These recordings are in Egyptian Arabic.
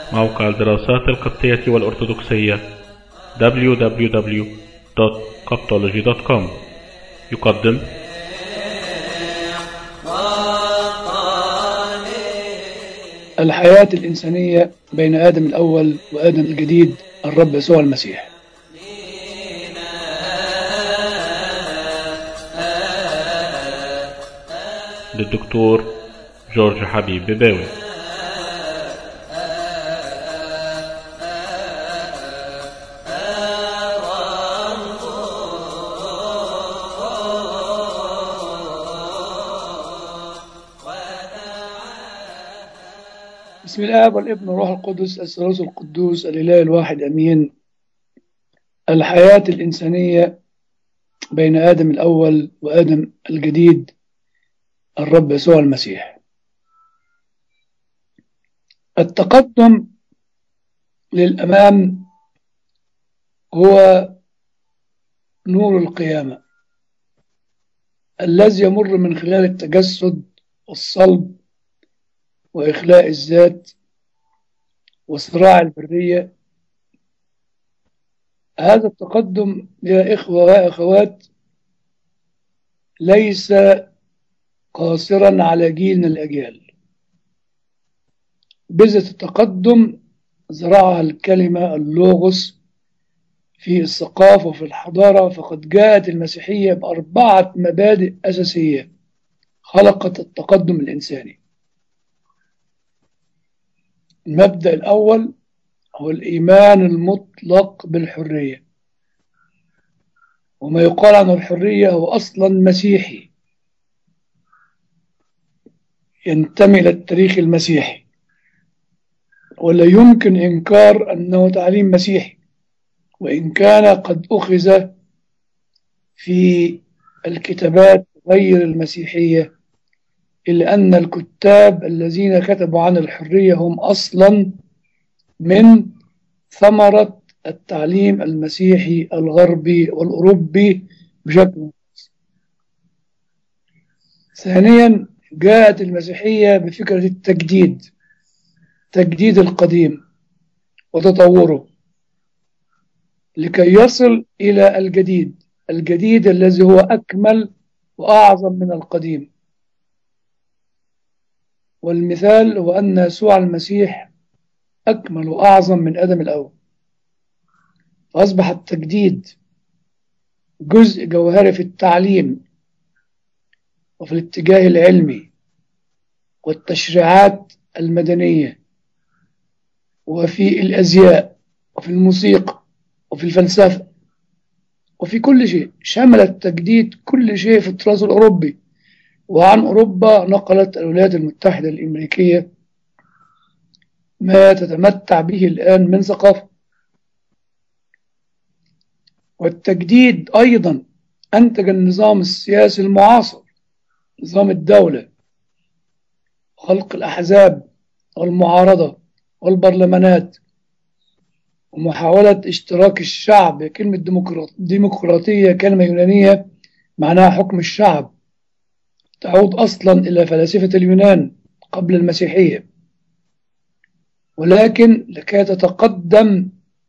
موقع الدراسات القبطية والأرثوذكسية www.coptology.com يقدم الحياة الإنسانية بين آدم الأول وآدم الجديد الرب يسوع المسيح للدكتور جورج حبيب بباوي بسم الله والابن والروح القدس الثالوث القدوس الإله الواحد أمين الحياة الإنسانية بين آدم الأول وآدم الجديد الرب يسوع المسيح التقدم للأمام هو نور القيامة الذي يمر من خلال التجسد والصلب وإخلاء الذات وصراع البرية هذا التقدم يا إخوة وأخوات ليس قاصرا على جيل من الأجيال بذة التقدم زرعها الكلمة اللوغوس في الثقافة وفي الحضارة فقد جاءت المسيحية بأربعة مبادئ أساسية خلقت التقدم الإنساني المبدأ الأول هو الإيمان المطلق بالحرية وما يقال عن الحرية هو أصلا مسيحي ينتمي إلى التاريخ المسيحي ولا يمكن إنكار أنه تعليم مسيحي وإن كان قد أخذ في الكتابات غير المسيحية إلا أن الكتاب الذين كتبوا عن الحرية هم أصلا من ثمرة التعليم المسيحي الغربي والأوروبي بشكل ثانيا جاءت المسيحية بفكرة التجديد تجديد القديم وتطوره لكي يصل إلى الجديد الجديد الذي هو أكمل وأعظم من القديم والمثال هو أن يسوع المسيح أكمل وأعظم من آدم الأول فأصبح التجديد جزء جوهري في التعليم وفي الاتجاه العلمي والتشريعات المدنية وفي الأزياء وفي الموسيقى وفي الفلسفة وفي كل شيء شمل التجديد كل شيء في التراث الأوروبي وعن أوروبا نقلت الولايات المتحدة الأمريكية ما تتمتع به الآن من ثقافة والتجديد أيضا أنتج النظام السياسي المعاصر نظام الدولة خلق الأحزاب والمعارضة والبرلمانات ومحاولة اشتراك الشعب كلمة ديمقراطية كلمة يونانية معناها حكم الشعب تعود أصلا إلى فلاسفة اليونان قبل المسيحية ولكن لكي تتقدم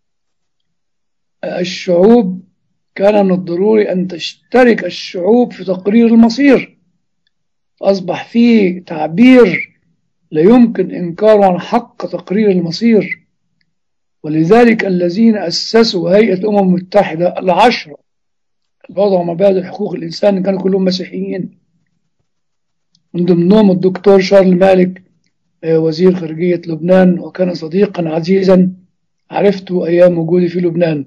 الشعوب كان من الضروري أن تشترك الشعوب في تقرير المصير أصبح فيه تعبير لا يمكن إنكاره عن حق تقرير المصير ولذلك الذين أسسوا هيئة الأمم المتحدة العشرة اللي وضعوا مبادئ حقوق الإنسان كانوا كلهم مسيحيين من ضمنهم الدكتور شارل مالك وزير خارجية لبنان وكان صديقا عزيزا عرفته أيام وجودي في لبنان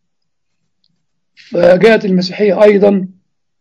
فجاءت المسيحية أيضا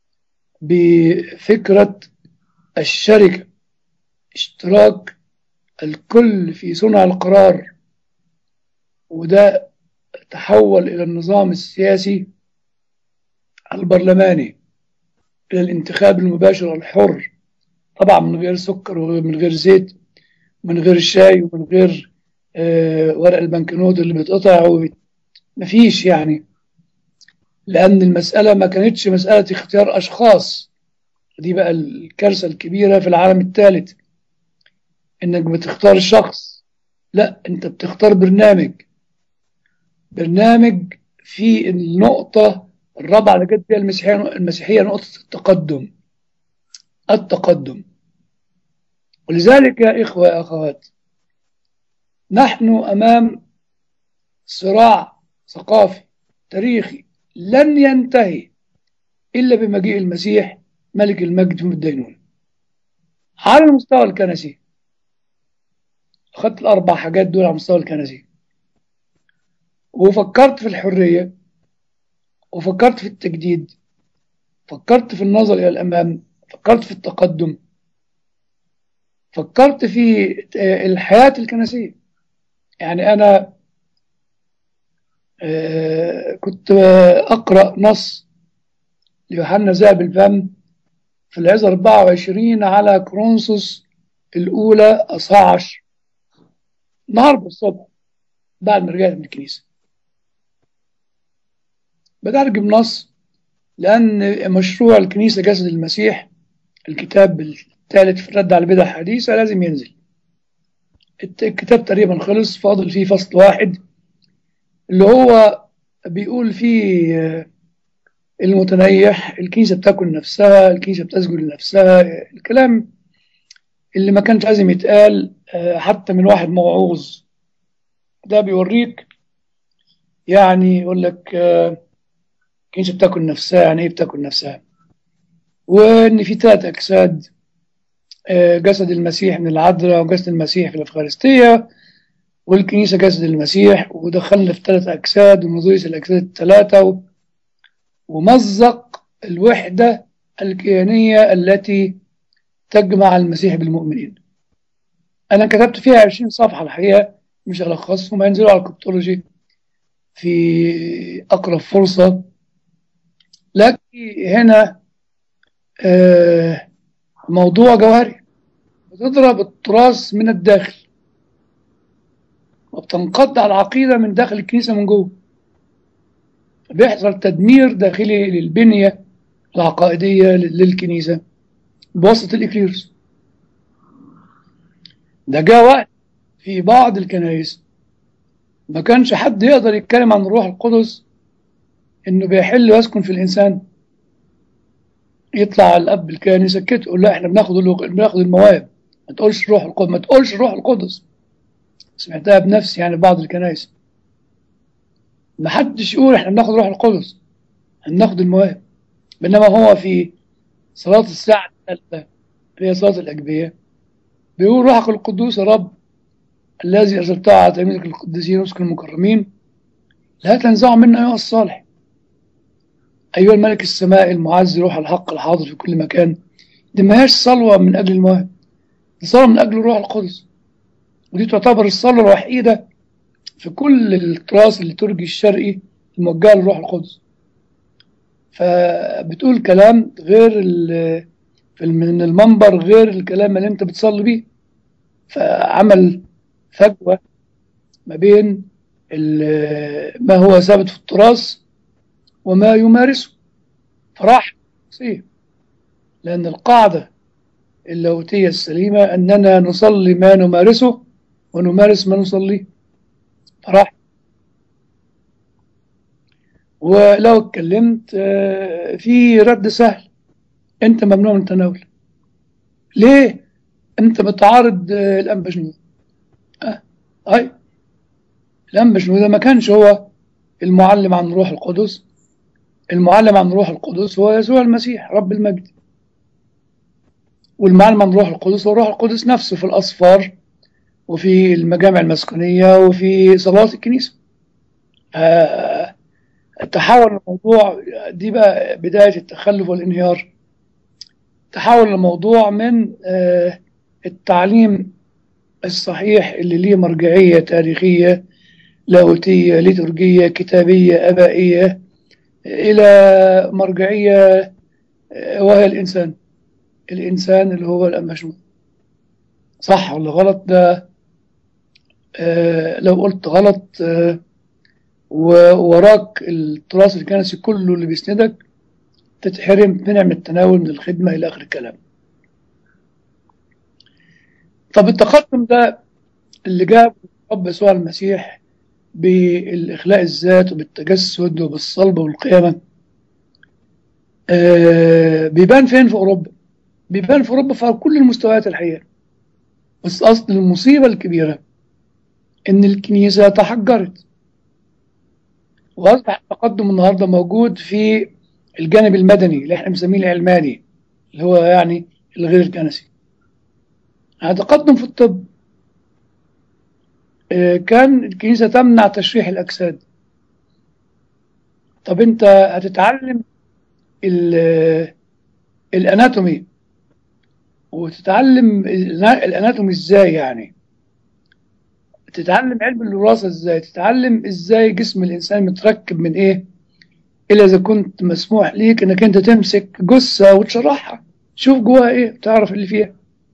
بفكرة الشركة اشتراك الكل في صنع القرار وده تحول إلى النظام السياسي البرلماني إلى الانتخاب المباشر الحر طبعا من غير سكر ومن غير زيت ومن غير شاي ومن غير آه ورق البنكنوت اللي بيتقطع مفيش يعني لأن المسألة ما كانتش مسألة اختيار أشخاص دي بقى الكارثة الكبيرة في العالم الثالث إنك بتختار شخص لا انت بتختار برنامج برنامج في النقطة الرابعة اللي جت فيها المسيحية المسيحية نقطة التقدم التقدم ولذلك يا إخوة يا أخوات نحن أمام صراع ثقافي تاريخي لن ينتهي إلا بمجيء المسيح ملك المجد في الدينون على المستوى الكنسي أخذت الأربع حاجات دول على المستوى الكنسي وفكرت في الحرية وفكرت في التجديد فكرت في النظر إلى الأمام فكرت في التقدم فكرت في الحياة الكنسية يعني أنا كنت أقرأ نص ليوحنا ذهب الفم في العزة 24 على كرونسوس الأولى أصحاح 10 النهارده الصبح بعد ما رجعت من الكنيسة بترجم نص لأن مشروع الكنيسة جسد المسيح الكتاب الثالث في الرد على البدع الحديثة لازم ينزل الكتاب تقريبا خلص فاضل فيه فصل واحد اللي هو بيقول فيه المتنيح الكنيسة بتاكل نفسها الكنيسة بتسجد لنفسها الكلام اللي ما كانش لازم يتقال حتى من واحد موعوظ ده بيوريك يعني يقول لك الكنيسة بتاكل نفسها يعني ايه بتاكل نفسها وان في ثلاث اجساد جسد المسيح من العذراء وجسد المسيح في الافخارستيه والكنيسه جسد المسيح ودخلنا في ثلاث اجساد ونضيف الاجساد الثلاثه ومزق الوحده الكيانيه التي تجمع المسيح بالمؤمنين انا كتبت فيها 20 صفحه الحقيقه مش هلخصهم هينزلوا على الكتولوجي في اقرب فرصه لكن هنا آه موضوع جوهري بتضرب التراث من الداخل وبتنقض على العقيدة من داخل الكنيسة من جوه بيحصل تدمير داخلي للبنية العقائدية للكنيسة بواسطة الإكليرس ده جاء وقت في بعض الكنائس ما كانش حد يقدر يتكلم عن الروح القدس انه بيحل ويسكن في الانسان يطلع الاب الكاهن يسكته يقول لا احنا بناخد بناخد المواهب ما تقولش الروح القدس ما تقولش الروح القدس سمعتها بنفسي يعني بعض الكنائس ما حدش يقول احنا بناخد الروح القدس هناخد المواهب بينما هو في صلاة الساعة الثالثة اللي هي صلاة الأجبية بيقول روحك القدوس يا رب الذي أرسلته على تلاميذك القديسين وسكن المكرمين لا تنزعوا منا أيها الصالح أيها الملك السماء المعز روح الحق الحاضر في كل مكان دي ما هيش صلوة من أجل المواهب دي صلوة من أجل الروح القدس ودي تعتبر الصلاة الوحيدة في كل التراث الليتورجي الشرقي الموجهة للروح القدس فبتقول كلام غير من المنبر غير الكلام اللي انت بتصلي بيه فعمل فجوة ما بين ما هو ثابت في التراث وما يمارسه فراح لأن القاعدة اللاهوتية السليمة أننا نصلي ما نمارسه ونمارس ما نصليه فراح ولو اتكلمت في رد سهل انت ممنوع من التناول ليه انت بتعارض الانبا شنو اه اي الانبا شنو ده ما كانش هو المعلم عن روح القدس المعلم عن روح القدس هو يسوع المسيح رب المجد والمعلم عن روح القدس هو روح القدس نفسه في الأصفار وفي المجامع المسكونية وفي صلوات الكنيسة آه تحول الموضوع دي بقى بداية التخلف والانهيار تحول الموضوع من آه التعليم الصحيح اللي ليه مرجعية تاريخية لاهوتية ليتورجية كتابية أبائية إلى مرجعية وهي الإنسان الإنسان اللي هو المشمول صح ولا غلط ده آه لو قلت غلط آه ووراك التراث الكنسي كله اللي بيسندك تتحرم منع من التناول من الخدمة إلى آخر الكلام طب التقدم ده اللي جاب الرب يسوع المسيح بالإخلاء الذات وبالتجسد وبالصلب والقيامة آه بيبان فين في أوروبا بيبان في أوروبا في كل المستويات الحقيقة بس أصل المصيبة الكبيرة إن الكنيسة تحجرت وأصبح التقدم النهاردة موجود في الجانب المدني اللي احنا بنسميه العلماني اللي هو يعني الغير الكنسي تقدم في الطب كان الكنيسة تمنع تشريح الأجساد طب أنت هتتعلم الأناتومي وتتعلم الأناتومي إزاي يعني تتعلم علم الوراثة إزاي تتعلم إزاي جسم الإنسان متركب من إيه إلا إذا كنت مسموح ليك إنك أنت تمسك جثة وتشرحها تشوف جواها إيه تعرف اللي فيها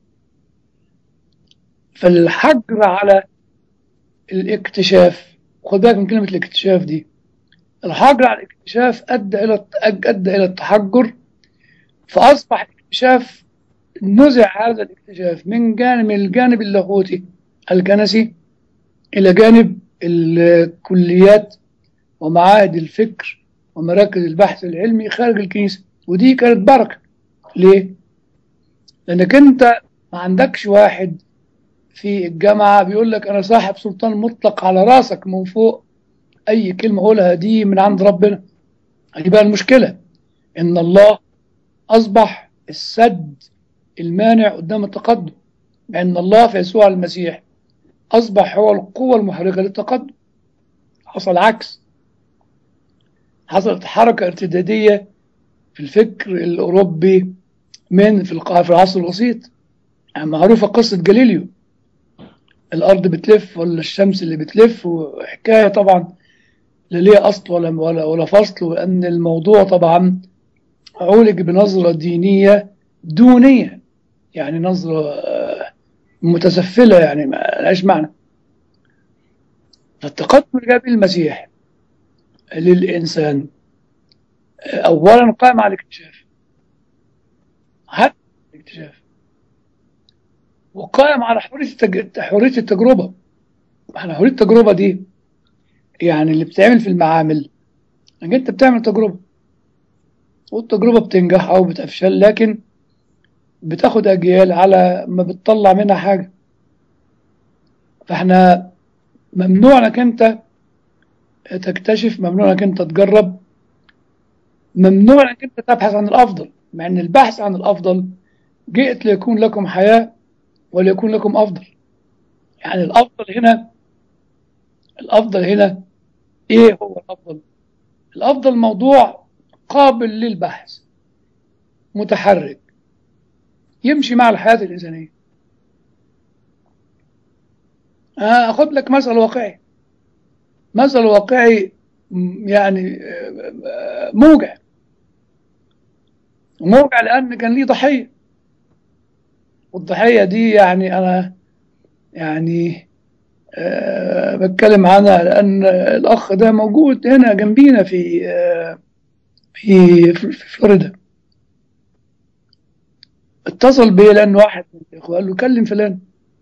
فالحجر على الاكتشاف خد بالك من كلمة الاكتشاف دي الحجر على الاكتشاف أدى إلى أدى إلى التحجر فأصبح الاكتشاف نزع هذا الاكتشاف من جانب الجانب اللاهوتي الكنسي إلى جانب الكليات ومعاهد الفكر ومراكز البحث العلمي خارج الكنيسة ودي كانت بركة ليه؟ لأنك أنت ما عندكش واحد في الجامعة بيقول لك أنا صاحب سلطان مطلق على راسك من فوق أي كلمة أقولها دي من عند ربنا دي بقى المشكلة إن الله أصبح السد المانع قدام التقدم لأن الله في يسوع المسيح أصبح هو القوة المحركة للتقدم حصل عكس حصلت حركة ارتدادية في الفكر الأوروبي من في العصر الوسيط يعني معروفة قصة جاليليو الأرض بتلف ولا الشمس اللي بتلف وحكاية طبعا لا ليها أصل ولا ولا ولا فصل وأن الموضوع طبعا عولج بنظرة دينية دونية يعني نظرة متسفلة يعني ما لهاش معنى فالتقدم اللي جاب المسيح للإنسان أولا قام على الاكتشاف حتى الاكتشاف وقائم على حرية التج... حرية التجربة احنا حرية التجربة دي يعني اللي بتعمل في المعامل انك انت بتعمل تجربة والتجربة بتنجح او بتفشل لكن بتاخد اجيال على ما بتطلع منها حاجة فاحنا ممنوع انك انت تكتشف ممنوع انك انت تجرب ممنوع انك انت تبحث عن الافضل مع ان البحث عن الافضل جئت ليكون لكم حياه وليكون لكم أفضل يعني الأفضل هنا الأفضل هنا إيه هو الأفضل الأفضل موضوع قابل للبحث متحرك يمشي مع الحياة الإنسانية أخذ لك مثل واقعي مثل واقعي يعني موجع موجع لأن كان ليه ضحية والضحية دي يعني أنا يعني أه بتكلم عنها لأن الأخ ده موجود هنا جنبينا في أه في في فلوريدا اتصل بيه لأن واحد من الإخوة قال له كلم فلان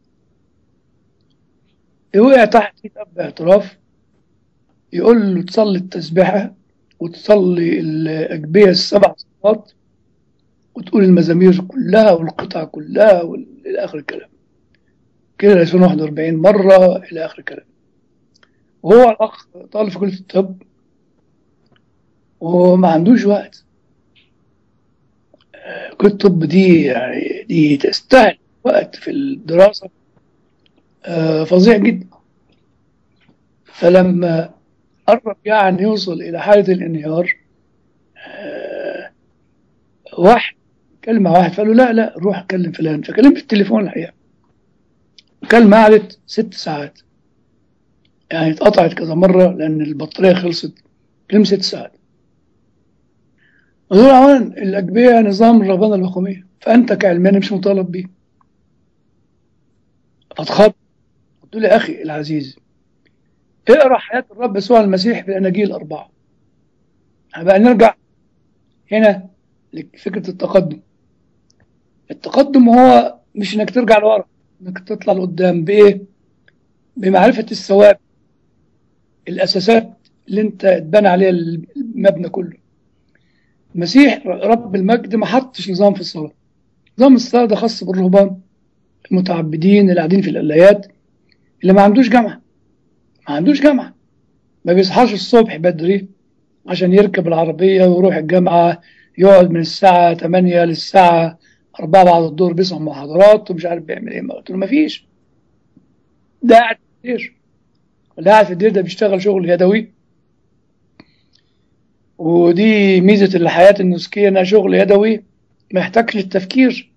وقع تحت يتقب اعتراف يقول له تصلي التسبيحة وتصلي الأجبية السبع صلوات وتقول المزامير كلها والقطع كلها إلى آخر الكلام كده 241 مرة إلى آخر الكلام وهو الأخ طالب في كلية الطب وما عندوش وقت كلية الطب دي يعني دي تستاهل وقت في الدراسة فظيع جدا فلما قرب يعني يوصل إلى حالة الانهيار واحد كلم مع واحد فقال له لا لا روح كلم فلان فكلمت في التليفون الحقيقة الكلمة قعدت ست ساعات يعني اتقطعت كذا مرة لأن البطارية خلصت كلمة ست ساعات ودول أولا الأجبية نظام الرهبنة الحكومية فأنت كعلماني مش مطالب بيه فاتخض قلت له يا أخي العزيز اقرأ حياة الرب يسوع المسيح في الأناجيل الأربعة بقى نرجع هنا لفكرة التقدم التقدم هو مش انك ترجع لورا انك تطلع لقدام بايه بمعرفة الثواب الأساسات اللي أنت اتبنى عليها المبنى كله المسيح رب المجد ما حطش نظام في الصلاة نظام الصلاة ده خاص بالرهبان المتعبدين اللي قاعدين في القلايات اللي ما عندوش جامعة ما عندوش جامعة ما بيصحاش الصبح بدري عشان يركب العربية ويروح الجامعة يقعد من الساعة 8 للساعة 4 بعد الظهر بيسمع محاضرات ومش عارف بيعمل ايه قلت له ما فيش ده قاعد في الدير اللي قاعد في الدير ده بيشتغل شغل يدوي ودي ميزة الحياة النسكية انها شغل يدوي ما يحتاجش للتفكير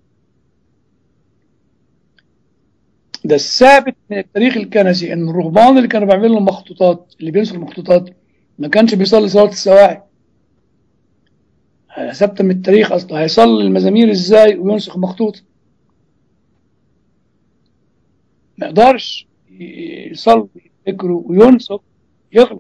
ده الثابت من التاريخ الكنسي ان الرهبان اللي كانوا بيعملوا المخطوطات اللي بينسوا المخطوطات ما كانش بيصلي صلاة السواعي ثابتة من التاريخ اصلا هيصلي المزامير ازاي وينسخ مخطوط ما يقدرش يصلي يذكره وينسخ يغلط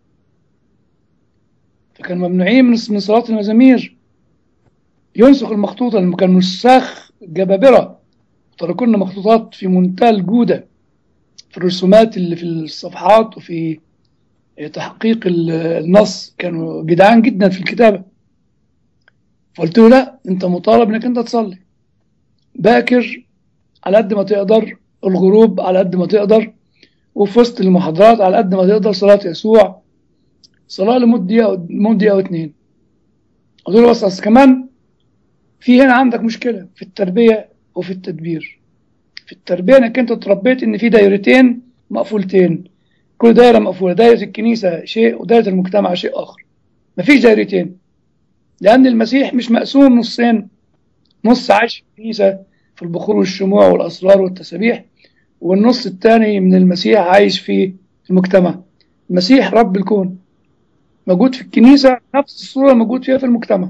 فكانوا ممنوعين من من صلاة المزامير ينسخ المخطوطة لما كان نساخ جبابرة تركوا لنا مخطوطات في منتهى الجودة في الرسومات اللي في الصفحات وفي تحقيق النص كانوا جدعان جدا في الكتابة فقلت له لا انت مطالب انك انت تصلي باكر على قد ما تقدر الغروب على قد ما تقدر وفي وسط المحاضرات على قد ما تقدر صلاة يسوع صلاة لمدة دقيقة لمدة دقيقة واتنين قلت له بس أصل كمان في هنا عندك مشكلة في التربية وفي التدبير في التربية انك انت اتربيت ان في دايرتين مقفولتين كل دايرة مقفولة دايرة الكنيسة شيء ودايرة المجتمع شيء آخر مفيش دايرتين لأن المسيح مش مقسوم نصين نص عايش في الكنيسة في البخور والشموع والأسرار والتسابيح والنص الثاني من المسيح عايش في المجتمع المسيح رب الكون موجود في الكنيسة نفس الصورة موجود فيها في المجتمع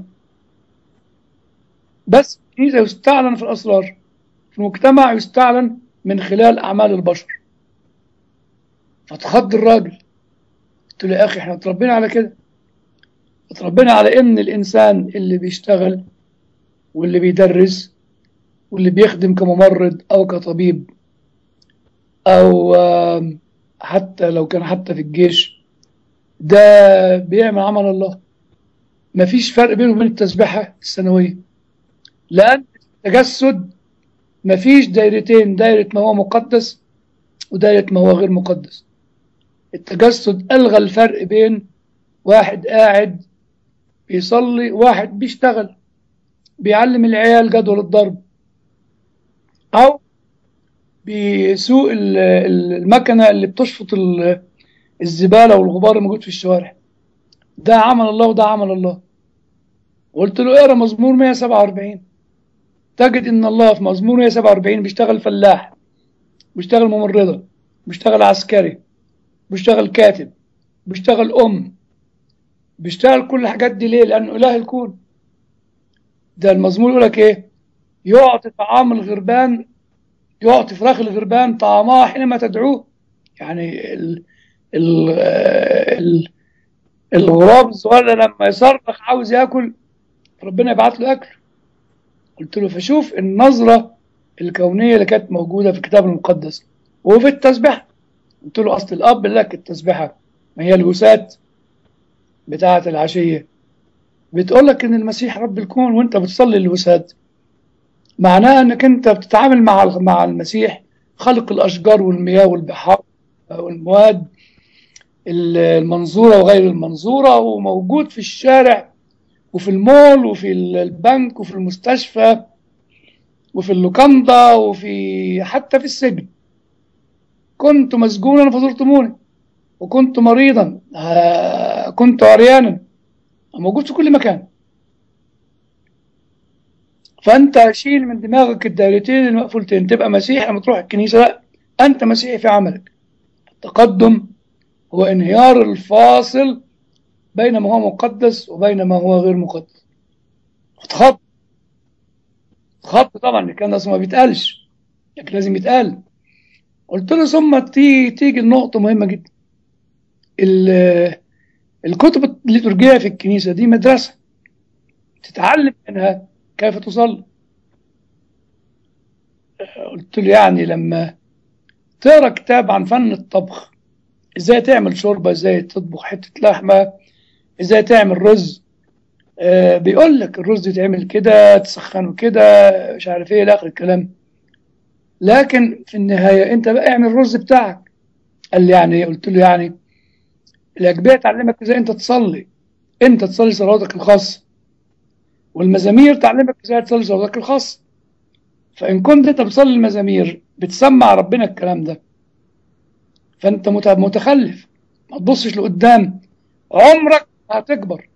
بس الكنيسة يستعلن في الأسرار في المجتمع يستعلن من خلال أعمال البشر فتخض الراجل قلت له يا أخي احنا اتربينا على كده اتربينا على إن الإنسان اللي بيشتغل واللي بيدرس واللي بيخدم كممرض أو كطبيب أو حتى لو كان حتى في الجيش ده بيعمل عمل الله مفيش فرق بينه وبين التسبيحة السنوية لأن التجسد مفيش دايرتين دايرة ما هو مقدس ودايرة ما هو غير مقدس التجسد ألغى الفرق بين واحد قاعد بيصلي واحد بيشتغل بيعلم العيال جدول الضرب أو بيسوق المكنة اللي بتشفط الزبالة والغبار الموجود في الشوارع ده عمل الله وده عمل الله قلت له اقرا مزمور 147 تجد ان الله في مزمور 147 بيشتغل فلاح بيشتغل ممرضة بيشتغل عسكري بيشتغل كاتب بيشتغل أم بيشتغل كل الحاجات دي ليه؟ لأنه إله الكون ده المزمور يقول لك إيه؟ يعطي طعام الغربان يعطي فراخ الغربان طعامها حينما تدعوه يعني ال ال ال الغراب الصغير لما يصرخ عاوز ياكل ربنا يبعت له اكل قلت له فشوف النظره الكونيه اللي كانت موجوده في الكتاب المقدس وفي التسبيحه قلت له اصل الاب لك التسبيحه ما هي الجسات بتاعه العشيه بتقول لك ان المسيح رب الكون وانت بتصلي الوساد معناها انك انت بتتعامل مع مع المسيح خلق الاشجار والمياه والبحار والمواد المنظورة وغير المنظورة وموجود في الشارع وفي المول وفي البنك وفي المستشفى وفي اللوكاندا وفي حتى في السجن كنت مسجونا فزرتموني وكنت مريضا كنت عريانا موجود في كل مكان فانت شيل من دماغك الدائرتين المقفولتين تبقى مسيحي لما تروح الكنيسه لا انت مسيحي في عملك التقدم هو انهيار الفاصل بين ما هو مقدس وبين ما هو غير مقدس اتخط اتخط طبعا كان ده ما بيتقالش لكن لازم يتقال قلت له ثم تيجي تيجي النقطة مهمة جدا الكتب الليتورجية في الكنيسة دي مدرسة تتعلم منها كيف تصلي قلت له يعني لما تقرا كتاب عن فن الطبخ ازاي تعمل شوربه ازاي تطبخ حته لحمه ازاي تعمل رز آه بيقول لك الرز يتعمل كده تسخنه كده مش عارف ايه لاخر الكلام لكن في النهايه انت بقى اعمل الرز بتاعك قال لي يعني قلت له يعني الاجبيه تعلمك ازاي انت تصلي انت تصلي صلاتك الخاصه والمزامير تعلمك ازاي تصلي صلاتك الخاصه فان كنت انت بتصلي المزامير بتسمع ربنا الكلام ده فانت متخلف ما تبصش لقدام عمرك هتكبر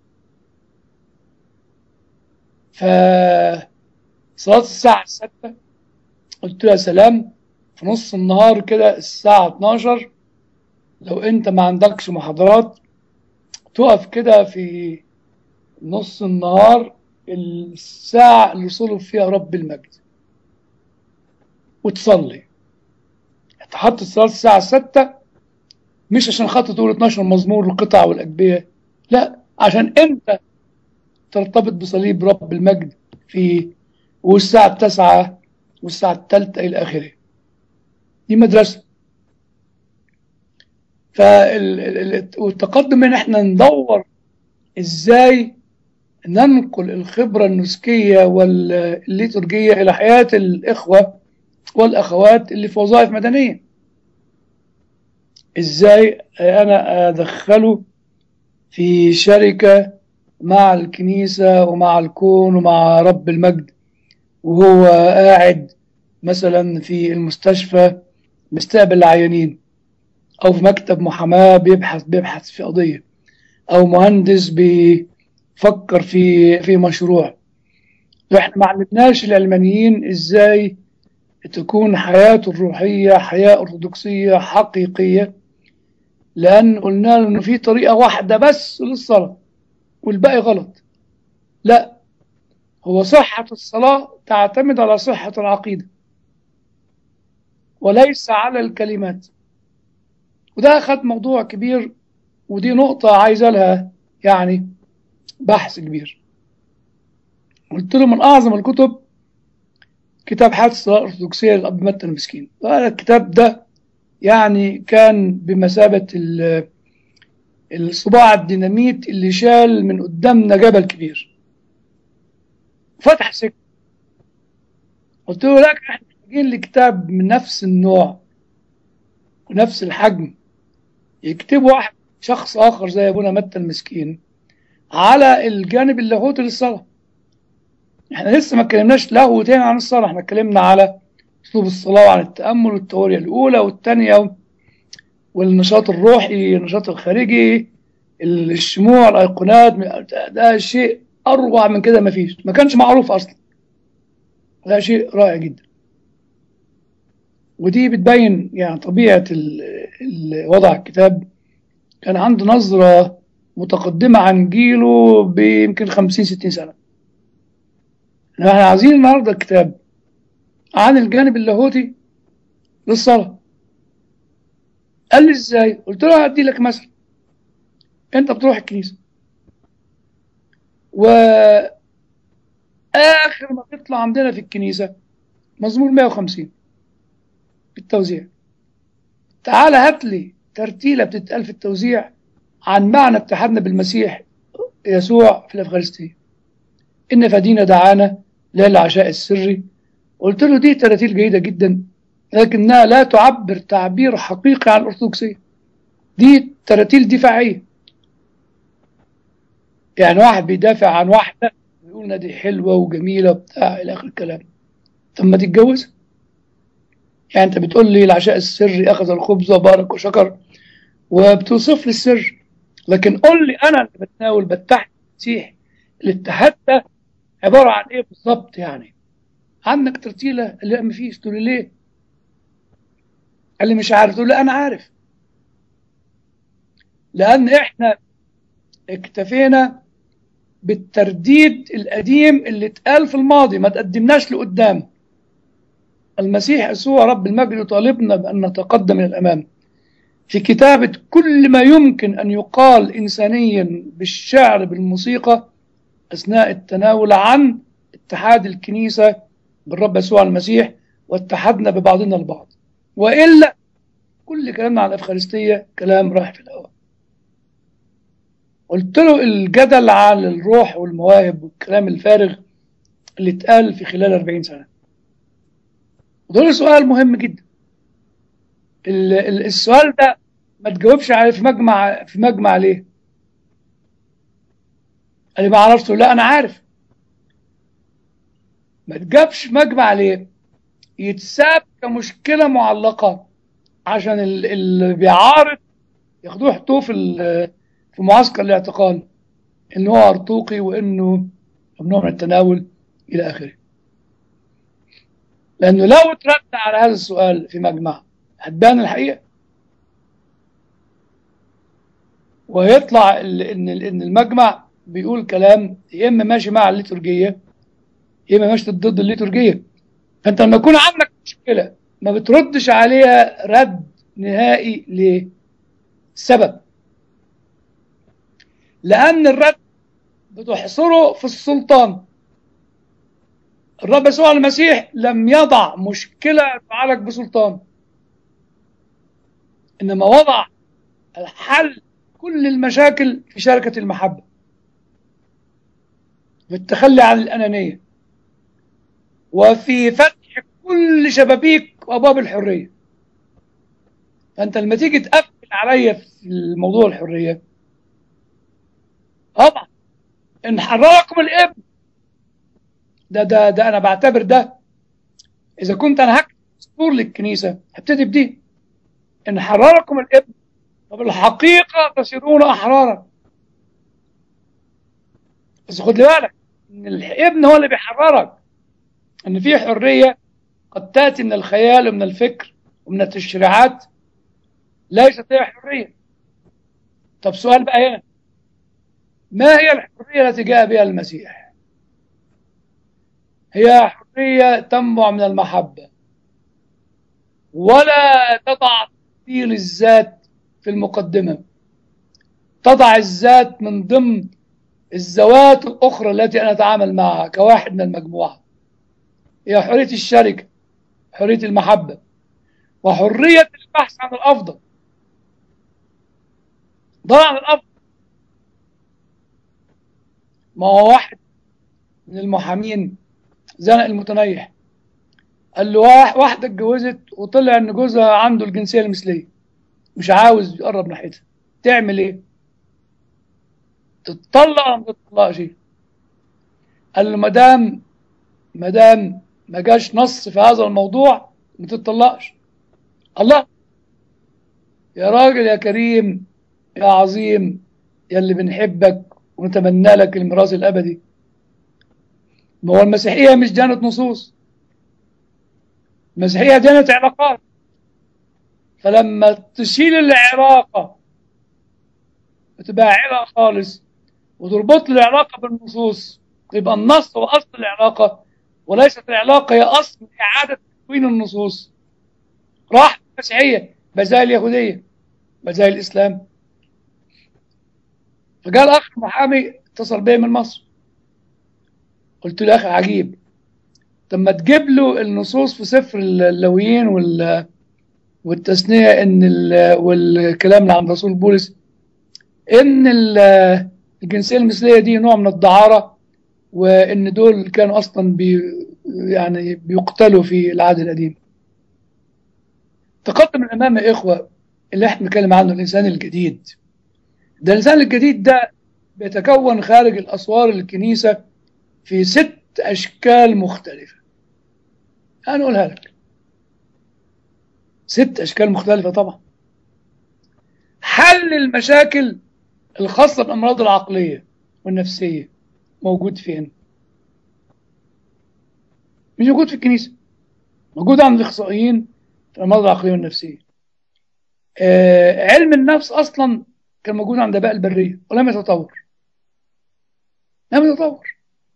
ف صلاة الساعة الستة قلت له يا سلام في نص النهار كده الساعة 12 لو انت ما عندكش محاضرات تقف كده في نص النهار الساعة اللي صلب فيها رب المجد وتصلي تحط الصلاة الساعة 6 مش عشان خاطر تقول 12 مزمور القطع والأجبية لا عشان انت ترتبط بصليب رب المجد في والساعة التاسعة والساعة الثالثة إلى آخره دي مدرسة فالتقدم ان احنا ندور ازاي ننقل الخبرة النسكية والليتورجية إلى حياة الإخوة والأخوات اللي في وظائف مدنية إزاي أنا أدخله في شركة مع الكنيسة ومع الكون ومع رب المجد وهو قاعد مثلا في المستشفى مستقبل العيانين أو في مكتب محاماة بيبحث بيبحث في قضية أو مهندس بيفكر في في مشروع احنا ما علمناش العلمانيين ازاي تكون حياته الروحية حياة أرثوذكسية حقيقية لأن قلنا له إنه في طريقة واحدة بس للصلاة والباقي غلط لا هو صحة الصلاة تعتمد على صحة العقيدة وليس على الكلمات وده أخذ موضوع كبير ودي نقطة عايزة لها يعني بحث كبير قلت له من أعظم الكتب كتاب حياة الصلاة الأرثوذكسية للأب متى المسكين الكتاب ده يعني كان بمثابة الصباع الديناميت اللي شال من قدامنا جبل كبير فتح سكة قلت له لكن احنا محتاجين لكتاب من نفس النوع ونفس الحجم يكتبه واحد شخص آخر زي أبونا متى المسكين على الجانب اللاهوتي للصلاة احنا لسه ما اتكلمناش لاهوت تاني عن الصلاة احنا اتكلمنا على اسلوب الصلاة وعن التأمل والتورية الأولى والثانية والنشاط الروحي النشاط الخارجي الشموع الأيقونات ده شيء أروع من كده ما فيش ما كانش معروف أصلا ده شيء رائع جدا ودي بتبين يعني طبيعة وضع الكتاب كان عنده نظرة متقدمة عن جيله بيمكن 50 60 سنة احنا عايزين النهارده الكتاب عن الجانب اللاهوتي للصلاة قال لي ازاي قلت له هدي لك مثل انت بتروح الكنيسة واخر ما تطلع عندنا في الكنيسة مزمور 150 بالتوزيع تعال هات لي ترتيلة بتتقال في التوزيع عن معنى اتحادنا بالمسيح يسوع في الأفغانستين إن فدينا دعانا للعشاء السري قلت له دي تراتيل جيدة جدا لكنها لا تعبر تعبير حقيقي عن الأرثوذكسية دي تراتيل دفاعية يعني واحد بيدافع عن واحدة ويقول دي حلوة وجميلة وبتاع إلى آخر الكلام طب ما تتجوز يعني أنت بتقول لي العشاء السري أخذ الخبز وبارك وشكر وبتوصف لي السر لكن قول لي أنا اللي بتناول بتحت المسيح الاتحاد ده عبارة عن إيه بالظبط يعني عندك ترتيلة اللي ما فيش تقول لي ليه قال لي مش عارف تقول لي أنا عارف لأن إحنا اكتفينا بالترديد القديم اللي اتقال في الماضي ما تقدمناش لقدام المسيح يسوع رب المجد يطالبنا بأن نتقدم إلى الأمام في كتابة كل ما يمكن أن يقال إنسانيا بالشعر بالموسيقى أثناء التناول عن اتحاد الكنيسة بالرب يسوع المسيح واتحدنا ببعضنا البعض وإلا كل كلامنا عن الأفخارستية كلام راح في الهواء قلت له الجدل عن الروح والمواهب والكلام الفارغ اللي اتقال في خلال 40 سنة وده سؤال مهم جدا ال- ال- السؤال ده ما تجاوبش عليه في مجمع في مجمع ليه؟ قال لي ما عرفت لا انا عارف ما تجابش مجمع ليه؟ يتساب كمشكله معلقه عشان ال- اللي بيعارض ياخدوه يحطوه في ال- في معسكر الاعتقال ان هو ارطوقي وانه ممنوع من التناول الى اخره لانه لو اترد على هذا السؤال في مجمع هتبان الحقيقه ويطلع ال- ان ال- ان المجمع بيقول كلام يا اما ماشي مع الليتورجيه يا اما ماشي ضد الليتورجيه فانت لما يكون عندك مشكله ما بتردش عليها رد نهائي ليه؟ سبب لان الرد بتحصره في السلطان الرب يسوع المسيح لم يضع مشكله تعالج بسلطان انما وضع الحل كل المشاكل في شركة المحبة في التخلي عن الأنانية وفي فتح كل شبابيك وأبواب الحرية فأنت لما تيجي تقفل عليا في الموضوع الحرية طبعا إن حرركم الابن ده ده ده أنا بعتبر ده إذا كنت أنا هكتب دستور للكنيسة هبتدي بدي إن حرركم الابن وبالحقيقة تصيرون أحرارا بس خد لي بالك إن الابن هو اللي بيحررك إن في حرية قد تأتي من الخيال ومن الفكر ومن التشريعات ليست هي حرية طب سؤال بقى هنا ما هي الحرية التي جاء بها المسيح هي حرية تنبع من المحبة ولا تضع تفضيل الذات في المقدمة تضع الذات من ضمن الذوات الأخرى التي أنا أتعامل معها كواحد من المجموعة هي حرية الشركة حرية المحبة وحرية البحث عن الأفضل ضاع عن الأفضل ما هو واحد من المحامين زنق المتنيح قال له واح- واحدة اتجوزت وطلع ان جوزها عنده الجنسية المثلية مش عاوز يقرب ناحيتها تعمل ايه؟ تتطلق ولا ما تتطلقش؟ قال له مدام مدام ما جاش نص في هذا الموضوع ما تتطلقش الله يا راجل يا كريم يا عظيم يا اللي بنحبك ونتمنى لك الميراث الابدي ما هو المسيحيه مش ديانه نصوص المسيحيه ديانه علاقات فلما تشيل العلاقه وتبقى علاقه خالص وتربط لي العلاقه بالنصوص يبقى النص هو اصل العلاقه وليست العلاقه هي اصل اعاده تكوين النصوص راح المسيحيه بقى زي اليهوديه بقى زي الاسلام فجاء الاخ محامي اتصل بيا من مصر قلت له يا اخي عجيب طب ما تجيب له النصوص في سفر اللويين وال والتثنيه ان ال... والكلام اللي عن رسول بولس ان ال... الجنسيه المثليه دي نوع من الدعاره وان دول كانوا اصلا بي يعني بيقتلوا في العهد القديم تقدم الامام يا اخوه اللي احنا بنتكلم عنه الانسان الجديد ده الانسان الجديد ده بيتكون خارج الاسوار الكنيسه في ست اشكال مختلفه انا اقولها لك ست اشكال مختلفه طبعا حل المشاكل الخاصه بالامراض العقليه والنفسيه موجود فين مش موجود في الكنيسه موجود عند الاخصائيين في الامراض العقليه والنفسيه آه علم النفس اصلا كان موجود عند اباء البريه ولم يتطور لم يتطور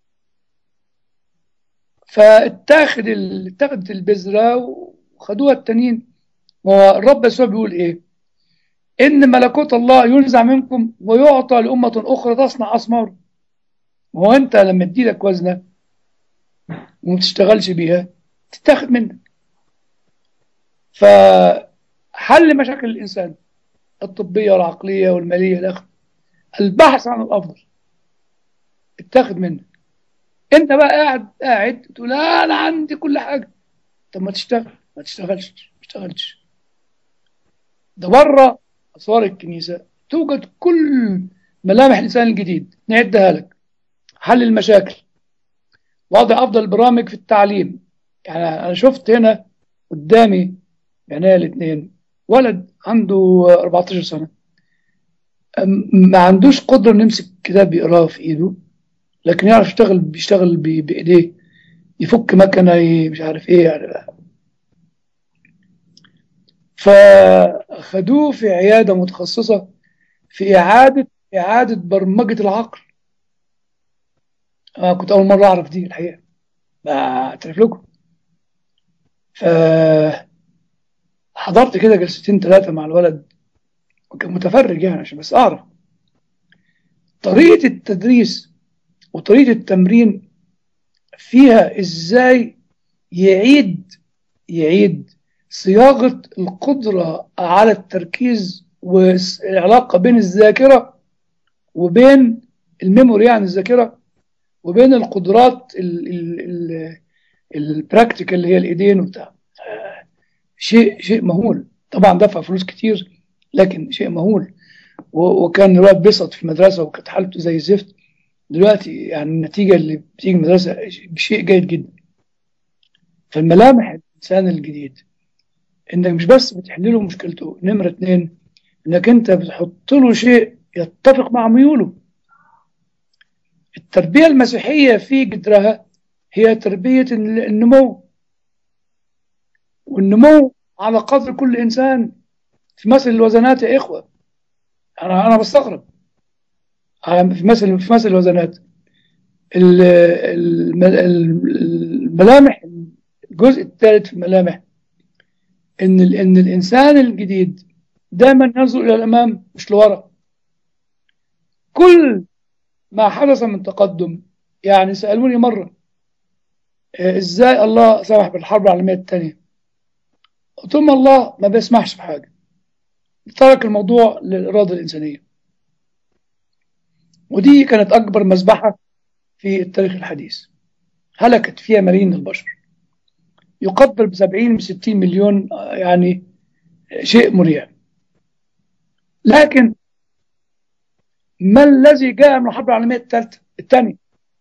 فاتاخد ال... اتاخدت البذره وخدوها التانيين هو الرب يسوع بيقول ايه؟ ان ملكوت الله ينزع منكم ويعطى لامه اخرى تصنع اثمار هو انت لما تديلك وزنه وما تشتغلش بيها تتاخد منك فحل مشاكل الإنسان الطبية والعقلية والمالية الأخر البحث عن الأفضل اتاخد منك انت بقى قاعد قاعد تقول لا انا عندي كل حاجه طب ما تشتغل ما تشتغلش ما تشتغلش ده بره اسوار الكنيسه توجد كل ملامح الانسان الجديد نعدها لك حل المشاكل وضع افضل البرامج في التعليم يعني انا شفت هنا قدامي يعني الاثنين ولد عنده 14 سنه ما عندوش قدره انه يمسك كتاب يقراه في ايده لكن يعرف يشتغل بيشتغل بايديه يفك مكنه مش عارف ايه يعني فخدوه في عياده متخصصه في اعاده اعاده برمجه العقل انا كنت اول مره اعرف دي الحقيقه بعترف لكم ف حضرت كده جلستين ثلاثه مع الولد وكان متفرج يعني عشان بس اعرف طريقه التدريس وطريقة التمرين فيها ازاي يعيد يعيد صياغة القدرة على التركيز والعلاقة بين الذاكرة وبين الميموري يعني الذاكرة وبين القدرات البراكتيكال اللي هي الايدين وبتاع شيء شيء مهول طبعا دفع فلوس كتير لكن شيء مهول وكان الواد بيسقط في المدرسة وكانت حالته زي الزفت دلوقتي يعني النتيجة اللي بتيجي من المدرسة شيء جيد جدا فالملامح الإنسان الجديد إنك مش بس بتحل له مشكلته نمرة اتنين إنك أنت بتحط له شيء يتفق مع ميوله التربية المسيحية في جدرها هي تربية النمو والنمو على قدر كل إنسان في مثل الوزنات يا إخوة أنا أنا بستغرب في مثل في مثل الوزنات الملامح الجزء الثالث في الملامح ان ان الانسان الجديد دائما ينظر الى الامام مش لورا كل ما حدث من تقدم يعني سالوني مره ازاي الله سمح بالحرب العالميه الثانيه قلت لهم الله ما بيسمحش بحاجه ترك الموضوع للاراده الانسانيه ودي كانت أكبر مذبحة في التاريخ الحديث هلكت فيها ملايين البشر يقدر بسبعين بستين مليون يعني شيء مريع لكن ما الذي جاء من الحرب العالمية الثالثة الثانية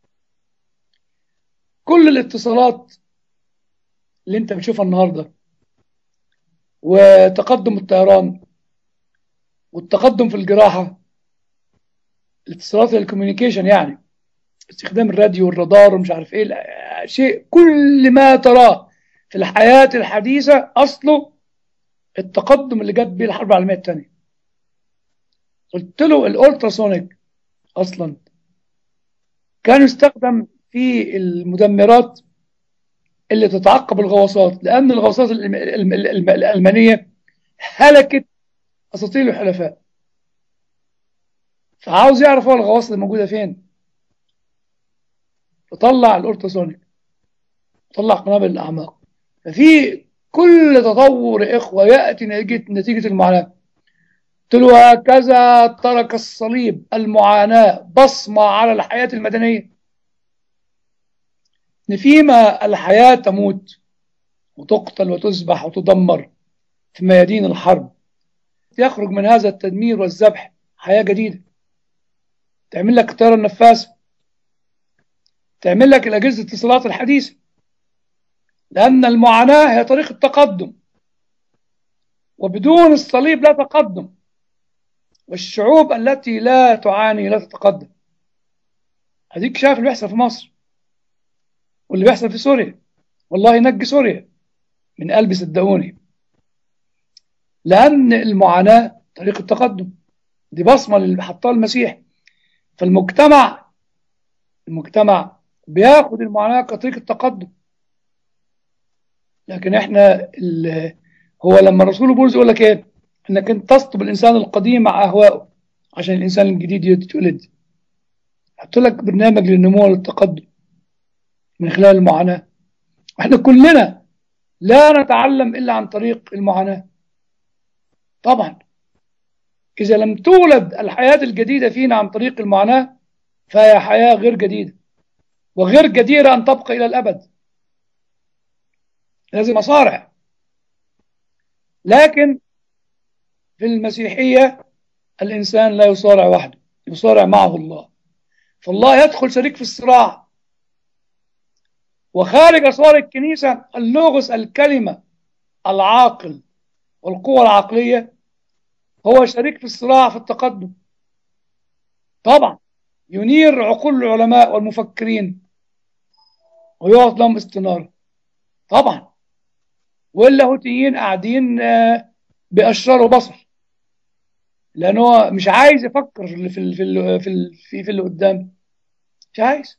كل الاتصالات اللي انت بتشوفها النهاردة وتقدم الطيران والتقدم في الجراحة الاتصالات الكوميونيكيشن يعني استخدام الراديو والرادار ومش عارف ايه شيء كل ما تراه في الحياة الحديثة أصله التقدم اللي جت بيه الحرب العالمية الثانية قلت له الألتراسونيك أصلا كان يستخدم في المدمرات اللي تتعقب الغواصات لأن الغواصات الألمانية هلكت أساطيل الحلفاء فعاوز يعرف هو الغواص اللي موجودة فين فطلع الألتراسونيك طلع قنابل الأعماق ففي كل تطور يا إخوة يأتي نتيجة, نتيجة المعاناة قلت له هكذا ترك الصليب المعاناة بصمة على الحياة المدنية إن فيما الحياة تموت وتقتل وتذبح وتدمر في ميادين الحرب يخرج من هذا التدمير والذبح حياة جديدة تعمل لك الطيارة النفاثة تعمل لك الأجهزة الاتصالات الحديثة لأن المعاناة هي طريق التقدم وبدون الصليب لا تقدم والشعوب التي لا تعاني لا تتقدم هديك شايف اللي بيحصل في مصر واللي بيحصل في سوريا والله ينجي سوريا من قلبي صدقوني لأن المعاناة طريق التقدم دي بصمة اللي حطها المسيح فالمجتمع المجتمع بياخد المعاناة كطريق التقدم لكن احنا هو لما الرسول بولس يقول لك ايه انك انت تسطب الانسان القديم مع اهوائه عشان الانسان الجديد يتولد حط لك برنامج للنمو والتقدم من خلال المعاناة احنا كلنا لا نتعلم إلا عن طريق المعاناة طبعا إذا لم تولد الحياة الجديدة فينا عن طريق المعاناة فهي حياة غير جديدة وغير جديرة أن تبقى إلى الأبد لازم أصارع لكن في المسيحية الإنسان لا يصارع وحده يصارع معه الله فالله يدخل شريك في الصراع وخارج أسوار الكنيسة اللغز الكلمة العاقل والقوة العقلية هو شريك في الصراع في التقدم طبعا ينير عقول العلماء والمفكرين ويعطي لهم استنارة طبعا واللاهوتيين قاعدين بأشرار بصر لأنه مش عايز يفكر في في في في, في اللي قدام مش عايز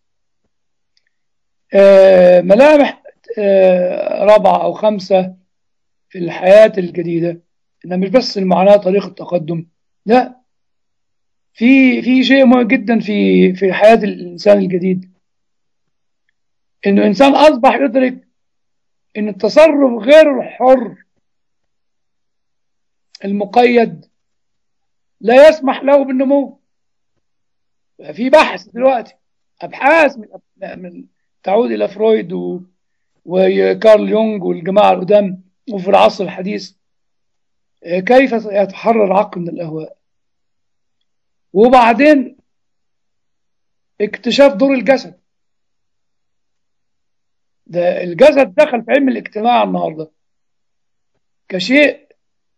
آه ملامح آه رابعة أو خمسة في الحياة الجديدة إنها مش بس المعاناة طريق التقدم لا في في شيء مهم جدا في في حياة الإنسان الجديد إنه إنسان أصبح يدرك إن التصرف غير الحر المقيد لا يسمح له بالنمو في بحث دلوقتي أبحاث من, من تعود إلى فرويد و... وكارل يونغ والجماعة القدام وفي العصر الحديث كيف يتحرر العقل من الأهواء وبعدين اكتشاف دور الجسد ده الجسد دخل في علم الاجتماع النهارده كشيء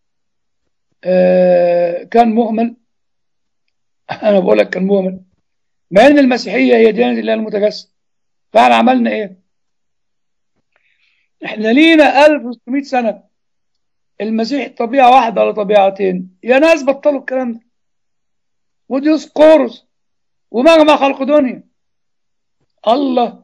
آه كان مهمل انا بقول لك كان مهمل مع ان المسيحيه هي ديانه الله المتجسد فاحنا عملنا ايه احنا لينا 1600 سنه المسيح طبيعه واحده ولا طبيعتين يا ناس بطلوا الكلام ده وديوسقورس ومجمع خلق دنيا الله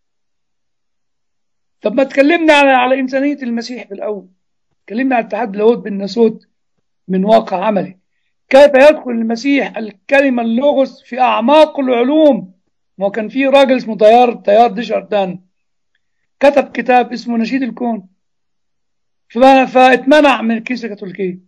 طب ما تكلمنا على على انسانيه المسيح في الاول تكلمنا على اتحاد اللاهوت بالناسوت من واقع عملي كيف يدخل المسيح الكلمه اللغز في اعماق العلوم ما كان في راجل اسمه طيار طيار ديشاردان كتب كتاب اسمه نشيد الكون فاتمنع من الكنيسه الكاثوليكيه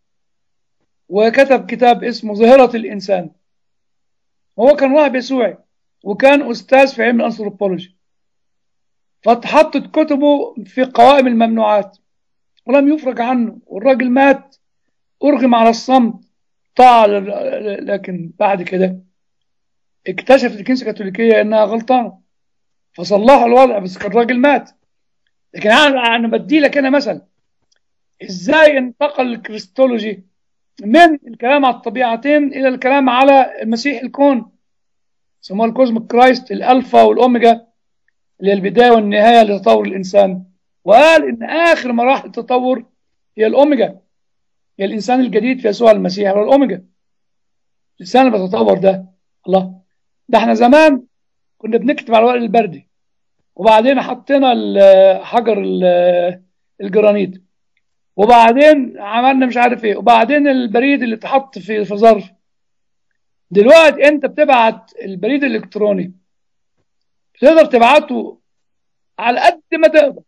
وكتب كتاب اسمه ظاهره الانسان هو كان راهب يسوعي وكان استاذ في علم الانثروبولوجي فاتحطت كتبه في قوائم الممنوعات ولم يفرج عنه والراجل مات أرغم على الصمت طاع لكن بعد كده اكتشفت الكنيسة الكاثوليكية إنها غلطانة فصلحوا الوضع بس كان الراجل مات لكن أنا أنا بدي لك أنا مثل إزاي انتقل الكريستولوجي من الكلام على الطبيعتين إلى الكلام على المسيح الكون سموه الكوزميك كرايست الألفا والأوميجا اللي هي البداية والنهاية لتطور الإنسان وقال إن آخر مراحل التطور هي الأوميجا هي الإنسان الجديد في يسوع المسيح هو الأوميجا الإنسان اللي بيتطور ده الله ده احنا زمان كنا بنكتب على الورق البردي وبعدين حطينا حجر الجرانيت وبعدين عملنا مش عارف ايه وبعدين البريد اللي اتحط في في ظرف دلوقتي انت بتبعت البريد الالكتروني تقدر تبعته على قد ما تقدر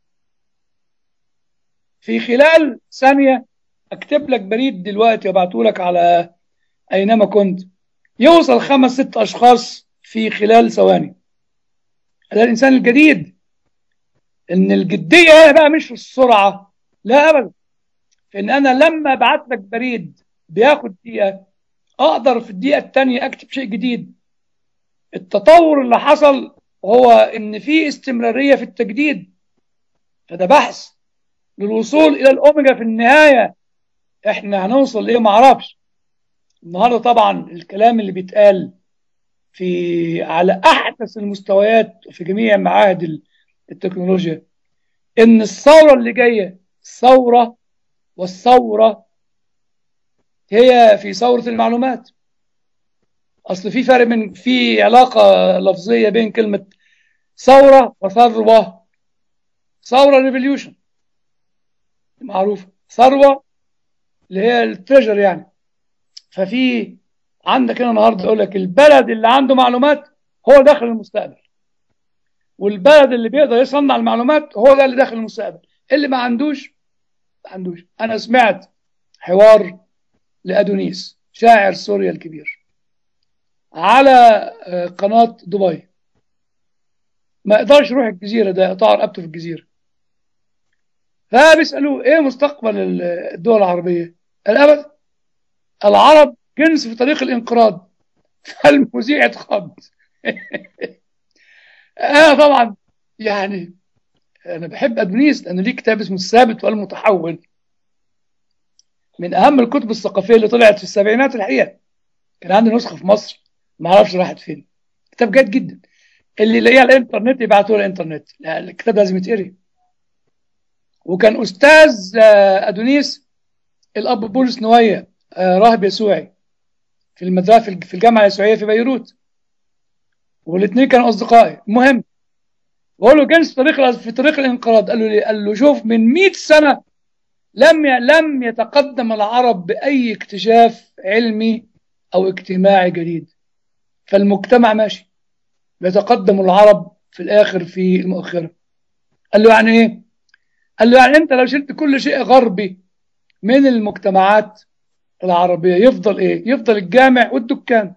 في خلال ثانية اكتب لك بريد دلوقتي وابعته لك على اينما كنت يوصل خمس ست اشخاص في خلال ثواني ده الانسان الجديد ان الجدية هنا بقى مش في السرعة لا ابدا ان انا لما ابعت لك بريد بياخد دقيقة اقدر في الدقيقة الثانية اكتب شيء جديد التطور اللي حصل هو ان في استمراريه في التجديد فده بحث للوصول الى الاوميجا في النهايه احنا هنوصل لايه ما اعرفش النهارده طبعا الكلام اللي بيتقال في على احدث المستويات في جميع معاهد التكنولوجيا ان الثوره اللي جايه الثوره والثوره هي في ثوره المعلومات اصل في فرق من في علاقه لفظيه بين كلمه ثوره وثروه ثوره ريفوليوشن معروفه ثروه اللي هي التريجر يعني ففي عندك هنا النهارده يقول لك البلد اللي عنده معلومات هو داخل المستقبل والبلد اللي بيقدر يصنع المعلومات هو ده اللي داخل المستقبل اللي ما عندوش ما عندوش انا سمعت حوار لادونيس شاعر سوريا الكبير على آه، قناه دبي ما يقدرش يروح الجزيره ده يقطع رقبته في الجزيره فبيسالوه ايه مستقبل ال- الدول العربيه؟ قال ابدا العرب جنس في طريق الانقراض فالمذيع اتخض انا طبعا يعني انا بحب ادونيس لانه ليه كتاب اسمه الثابت والمتحول من اهم الكتب الثقافيه اللي طلعت في السبعينات الحقيقه كان عندي نسخه في مصر ما اعرفش راحت فين كتاب جيد جدا اللي يلاقيه على الانترنت يبعتوه على الانترنت لا، الكتاب لازم يتقري وكان استاذ آه، ادونيس الاب بولس نويه آه، راهب يسوعي في المدرسه في الج- في الجامعه اليسوعيه في بيروت والاثنين كانوا اصدقائي المهم بقول له جنس في طريق في طريق الانقراض قال له ليه؟ قال له شوف من 100 سنه لم ي- لم يتقدم العرب باي اكتشاف علمي او اجتماعي جديد فالمجتمع ماشي بيتقدم العرب في الاخر في المؤخره قال له يعني ايه قال له يعني انت لو شلت كل شيء غربي من المجتمعات العربيه يفضل ايه يفضل الجامع والدكان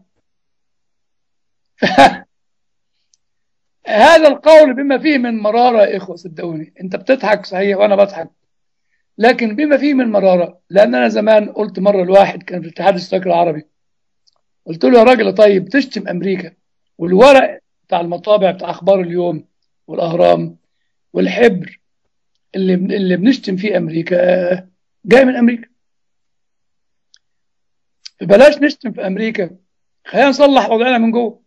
هذا القول بما فيه من مرارة يا إخوة صدقوني أنت بتضحك صحيح وأنا بضحك لكن بما فيه من مرارة لأن أنا زمان قلت مرة لواحد كان في الاتحاد الاشتراكي العربي قلت له يا راجل طيب تشتم أمريكا والورق بتاع المطابع بتاع أخبار اليوم والأهرام والحبر اللي اللي بنشتم فيه أمريكا آه، جاي من أمريكا بلاش نشتم في أمريكا خلينا نصلح وضعنا من جوه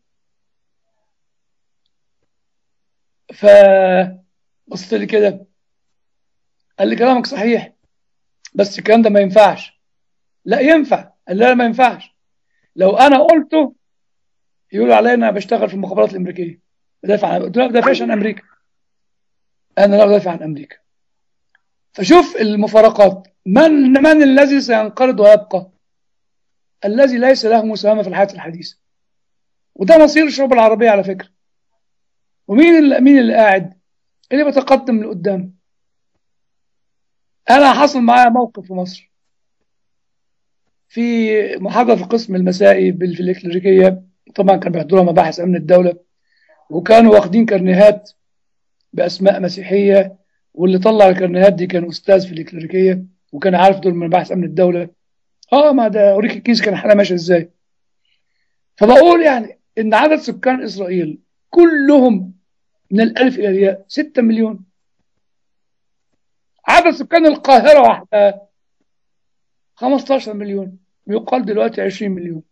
فبصت لي كده قال لي كلامك صحيح بس الكلام ده ما ينفعش لا ينفع قال لي لا ما ينفعش لو انا قلته يقولوا عليا ان انا بشتغل في المخابرات الامريكيه بدافع عن قلت له ما بدافعش عن امريكا انا لا بدافع عن امريكا فشوف المفارقات من من الذي سينقرض ويبقى الذي ليس له مساهمه في الحياه الحديثه وده مصير الشعوب العربيه على فكره ومين اللي مين اللي قاعد اللي بيتقدم لقدام انا حصل معايا موقف في مصر في محاضره في قسم المسائي بال- في الإكليريكية طبعا كان بيحضرها مباحث امن الدوله وكانوا واخدين كرنيهات باسماء مسيحيه واللي طلع الكرنيهات دي كان استاذ في الإكليريكية وكان عارف دول من مباحث امن الدوله اه ما ده اوريك الكيس كان حالها ماشيه ازاي فبقول يعني ان عدد سكان اسرائيل كلهم من الالف الى الياء 6 مليون عدد سكان القاهره واحده 15 مليون يقال دلوقتي 20 مليون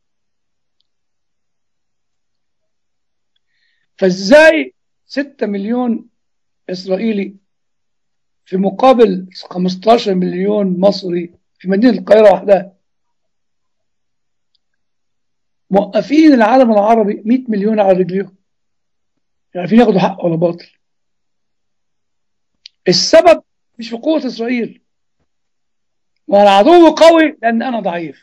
فازاي 6 مليون اسرائيلي في مقابل 15 مليون مصري في مدينه القاهره وحدها موقفين العالم العربي 100 مليون على رجليهم يعني عارفين ياخدوا حق ولا باطل السبب مش في قوة إسرائيل وأنا عدو قوي لأن أنا ضعيف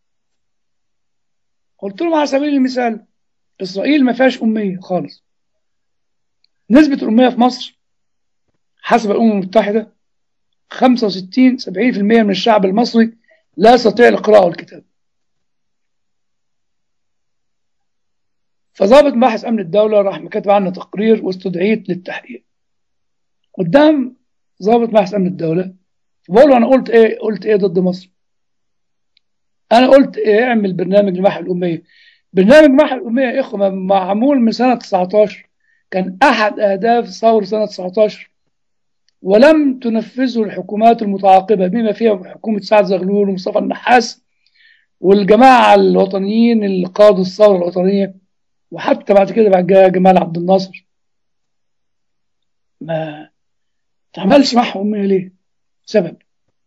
قلت لهم على سبيل المثال إسرائيل ما فيهاش أمية خالص نسبة الأمية في مصر حسب الأمم المتحدة 65 70% من الشعب المصري لا يستطيع القراءة والكتابة فضابط مباحث امن الدوله راح كاتب عنا تقرير واستدعيت للتحقيق قدام ضابط مباحث امن الدوله بقول له انا قلت ايه قلت ايه ضد مصر انا قلت ايه اعمل برنامج لمحو الاميه برنامج محو الاميه يا اخوه معمول من سنه 19 كان احد اهداف ثوره سنه 19 ولم تنفذه الحكومات المتعاقبه بما فيها حكومه سعد زغلول ومصطفى النحاس والجماعه الوطنيين اللي قادوا الثوره الوطنيه وحتى بعد كده بعد جاء جمال عبد الناصر ما تعملش محو أمية ليه سبب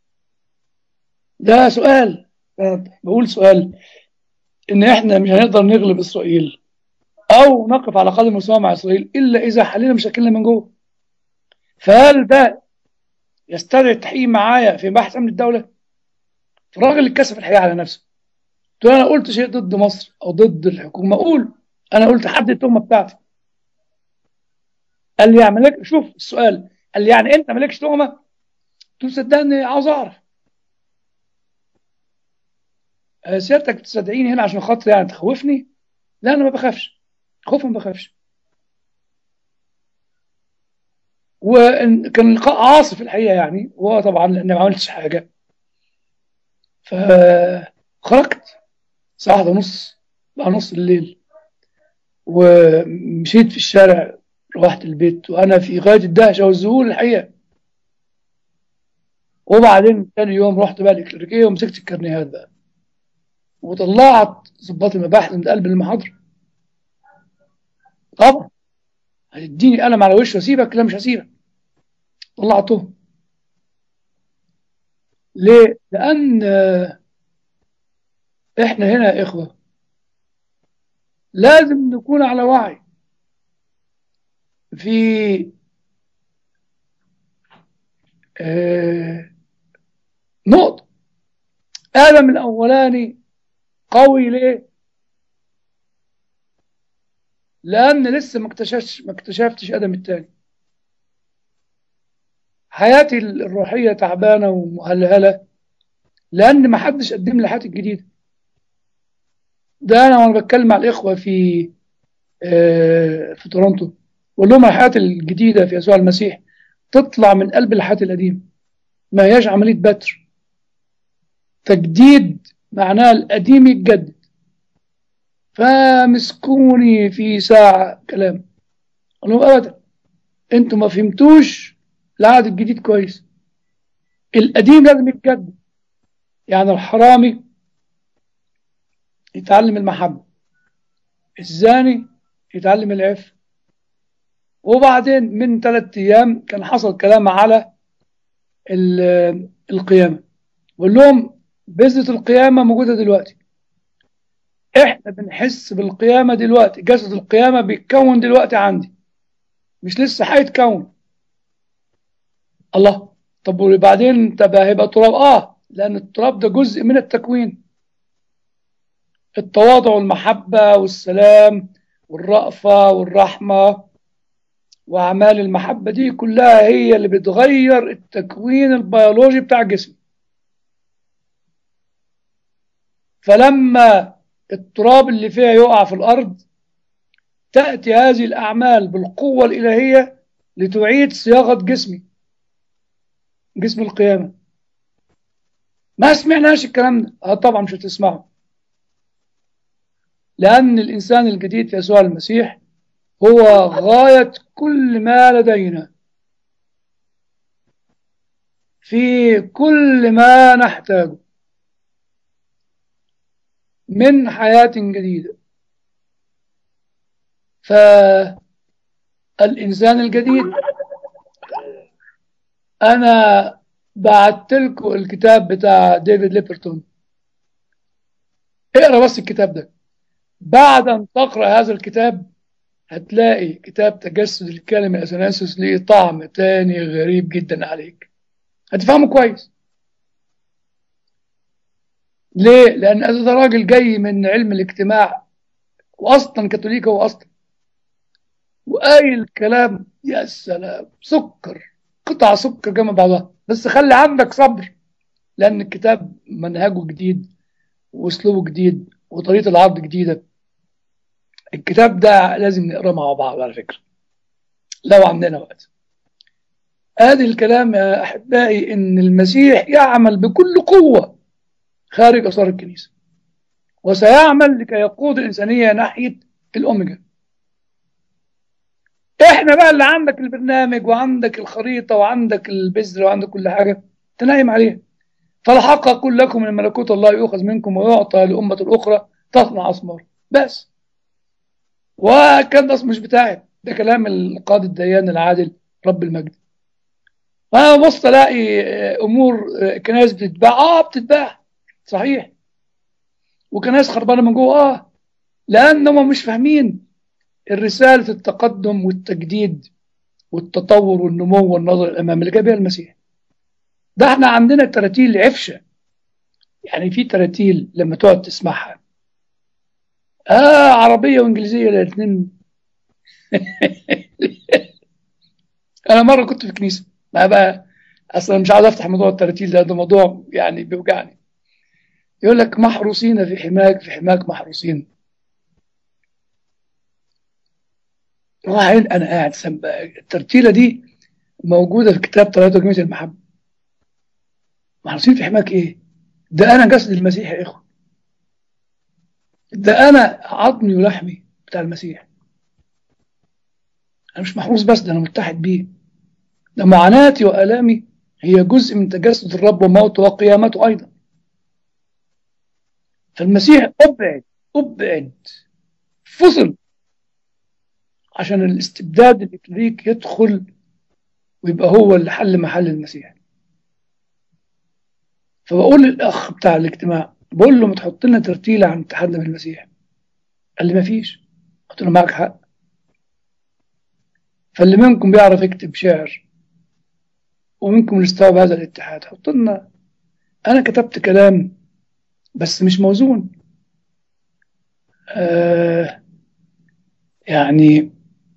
ده سؤال بقول سؤال ان احنا مش هنقدر نغلب اسرائيل او نقف على قدم المساواة مع اسرائيل الا اذا حلينا مشاكلنا من جوه فهل ده يستدعي التحقيق معايا في بحث امن الدوله الراجل اللي اتكسف الحقيقه على نفسه قلت له انا قلت شيء ضد مصر او ضد الحكومه اقول انا قلت حد التهمه بتاعتي قال لي يعني مالك شوف السؤال قال لي يعني انت مالكش تهمه قلت له صدقني عاوز اعرف آه، سيادتك تستدعيني هنا عشان خاطر يعني تخوفني لا انا ما بخافش خوف ما بخافش وكان اللقاء عاصف الحقيقه يعني وهو طبعا لان ما عملتش حاجه فخرجت الساعه واحدة ونص بقى نص الليل ومشيت في الشارع روحت البيت وانا في غايه الدهشه والذهول الحقيقه وبعدين تاني يوم رحت بقى الإكليريكية ومسكت الكرنيهات بقى وطلعت ظباط المباحث من قلب المحاضرة طبعا هتديني قلم على وش واسيبك لا مش هسيبك طلعته ليه؟ لأن آه، احنا هنا يا إخوة لازم نكون على وعي في آه، نقطة آدم الأولاني قوي ليه؟ لأن لسه ما اكتشفتش ما اكتشفتش آدم الثاني حياتي الروحية تعبانة ومهلهلة لأن ما حدش قدم لي حياتي الجديدة ده أنا وأنا بتكلم مع الإخوة في آه، في تورونتو بقول لهم الحياة الجديدة في يسوع المسيح تطلع من قلب الحياة القديمة ما هياش عملية بتر تجديد معناه القديم يتجدد فمسكوني في ساعة كلام قال لهم أبدا أنتوا ما فهمتوش العهد الجديد كويس القديم لازم يتجدد يعني الحرامي يتعلم المحبة الزاني يتعلم العفة وبعدين من ثلاثة أيام كان حصل كلام على ال- القيامة بقول لهم بذرة القيامة موجودة دلوقتي احنا بنحس بالقيامة دلوقتي جسد القيامة بيتكون دلوقتي عندي مش لسه هيتكون الله طب وبعدين طب هيبقى تراب اه لان التراب ده جزء من التكوين التواضع والمحبة والسلام والرأفة والرحمة وأعمال المحبة دي كلها هي اللي بتغير التكوين البيولوجي بتاع الجسم فلما التراب اللي فيها يقع في الأرض تأتي هذه الأعمال بالقوة الإلهية لتعيد صياغة جسمي جسم القيامة ما سمعناش الكلام ده آه طبعا مش هتسمعه لأن الإنسان الجديد في يسوع المسيح هو غاية كل ما لدينا في كل ما نحتاجه من حياة جديدة فالإنسان الجديد أنا بعت لكم الكتاب بتاع ديفيد ليبرتون اقرا بس الكتاب ده بعد أن تقرأ هذا الكتاب هتلاقي كتاب تجسد الكلمة أثناسيوس ليه طعم تاني غريب جدا عليك هتفهمه كويس ليه؟ لأن ده راجل جاي من علم الاجتماع وأصلا كاثوليك هو أصلا وقايل كلام يا سلام سكر قطع سكر جنب بعضها بس خلي عندك صبر لأن الكتاب منهجه جديد وأسلوبه جديد وطريقة العرض جديدة الكتاب ده لازم نقراه مع بعض على فكرة لو عندنا وقت هذه الكلام يا أحبائي إن المسيح يعمل بكل قوة خارج أسرار الكنيسة وسيعمل لكي يقود الإنسانية ناحية الأوميجا إحنا بقى اللي عندك البرنامج وعندك الخريطة وعندك البذرة وعندك كل حاجة تنايم عليها فالحق أقول لكم إن ملكوت الله يؤخذ منكم ويعطى لأمة الأخرى تصنع أثمار بس وكان ده مش بتاعي ده كلام القاضي الديان العادل رب المجد فأنا بص ألاقي أمور كنائس بتتباع آه بتتباع صحيح وكنائس خربانة من جوه آه لأن هم مش فاهمين الرسالة التقدم والتجديد والتطور والنمو والنظر الأمام اللي جاب بيها المسيح ده احنا عندنا تراتيل عفشة يعني في تراتيل لما تقعد تسمعها آه عربية وإنجليزية الاثنين أنا مرة كنت في كنيسة ما بقى اصلا مش عاوز افتح موضوع الترتيل ده ده موضوع يعني بيوجعني يقول لك محروسين في حماك في حماك محروسين واحد انا قاعد سم... الترتيله دي موجوده في كتاب طريقه جميع المحبه محروسين في حماك ايه ده انا جسد المسيح يا اخوه ده انا عظمي ولحمي بتاع المسيح انا مش محروس بس ده انا متحد بيه ده معاناتي والامي هي جزء من تجسد الرب وموته وقيامته ايضا فالمسيح ابعد ابعد فصل عشان الاستبداد الإكليريك يدخل ويبقى هو اللي حل محل المسيح فبقول للأخ بتاع الاجتماع بقول له ما تحط لنا ترتيلة عن اتحادنا بالمسيح قال لي ما فيش قلت له معك حق فاللي منكم بيعرف يكتب شعر ومنكم يستوعب هذا الاتحاد حط لنا أنا كتبت كلام بس مش موزون آه يعني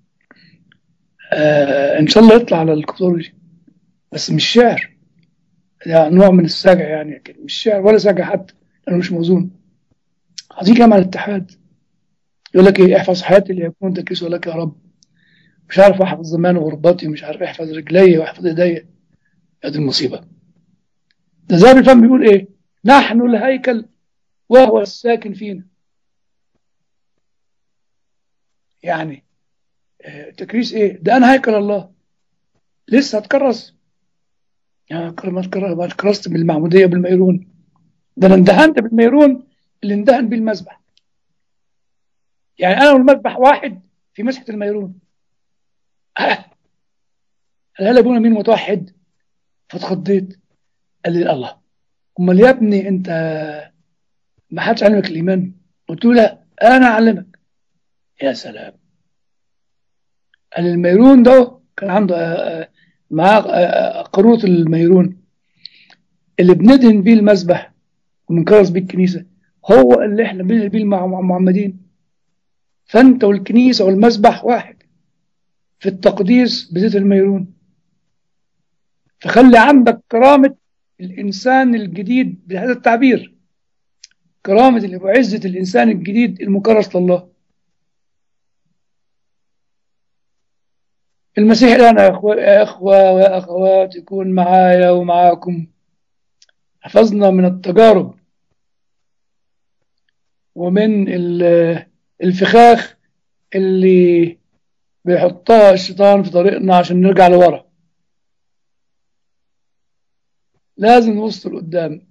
آه ان شاء الله يطلع على الكتورجي بس مش شعر يعني نوع من السجع يعني مش شعر ولا سجع حتى لانه مش موزون عايزين كلام عن الاتحاد يقول لك ايه احفظ حياتي ليكون تكريسه لك يا رب مش عارف احفظ زمان غربتي مش عارف احفظ رجلي واحفظ ايديا هذه المصيبه ده زي الفم بيقول ايه نحن الهيكل وهو الساكن فينا يعني تكريس ايه ده انا هيكل الله لسه هتكرس يعني ما تكرست بالمعموديه بالميرون ده انا اندهنت بالميرون اللي اندهن بيه المذبح يعني انا والمذبح واحد في مسحه الميرون آه. هل ابونا مين متوحد فاتخضيت قال لي الله امال يا ابني انت ما حدش علمك الايمان قلت له لا انا اعلمك يا سلام قال الميرون ده كان عنده معاه قاروره الميرون اللي بندهن بيه المذبح وبنكرس بيه الكنيسه هو اللي احنا بندهن بيه المعمدين فانت والكنيسه والمذبح واحد في التقديس بزيت الميرون فخلي عندك كرامه الانسان الجديد بهذا التعبير كرامه وعزه الانسان الجديد المكرس لله المسيح الآن يا أخوة ويا أخوات يكون معايا ومعاكم حفظنا من التجارب ومن الفخاخ اللي بيحطها الشيطان في طريقنا عشان نرجع لورا لازم نبص لقدام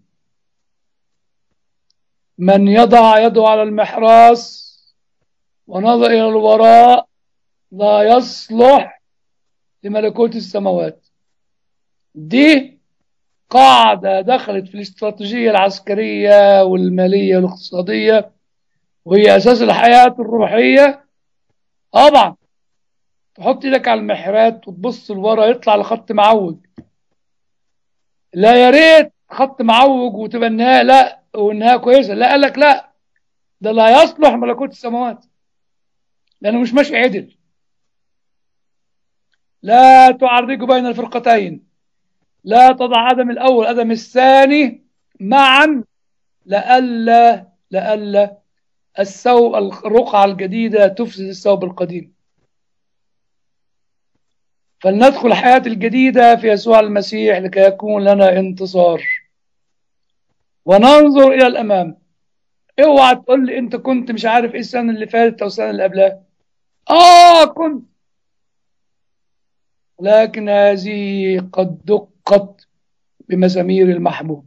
من يضع يده على المحراس ونظر إلى الوراء لا يصلح لملكوت السماوات دي قاعدة دخلت في الاستراتيجية العسكرية والمالية والاقتصادية وهي أساس الحياة الروحية طبعا تحط ايدك على المحرات وتبص لورا يطلع لخط معوج لا يا ريت خط معوج وتبقى النهاية لا والنهاية كويسة لا قال لك لا ده لا يصلح ملكوت السماوات لأنه مش ماشي عدل لا تعرج بين الفرقتين لا تضع عدم الأول عدم الثاني معا لألا لألا الثوب الرقعة الجديدة تفسد الثوب القديم فلندخل الحياة الجديدة في يسوع المسيح لكي يكون لنا انتصار وننظر إلى الأمام اوعى تقول لي انت كنت مش عارف ايه السنة اللي فاتت او السنة اللي قبلها اه كنت لكن هذه قد دقت بمزامير المحبوب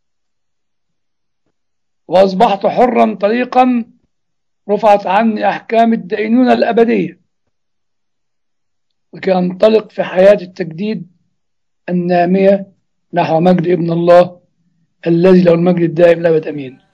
وأصبحت حرا طليقا رفعت عني أحكام الدينونة الأبدية لكي أنطلق في حياة التجديد النامية نحو مجد ابن الله الذي له المجد الدائم لابد أمين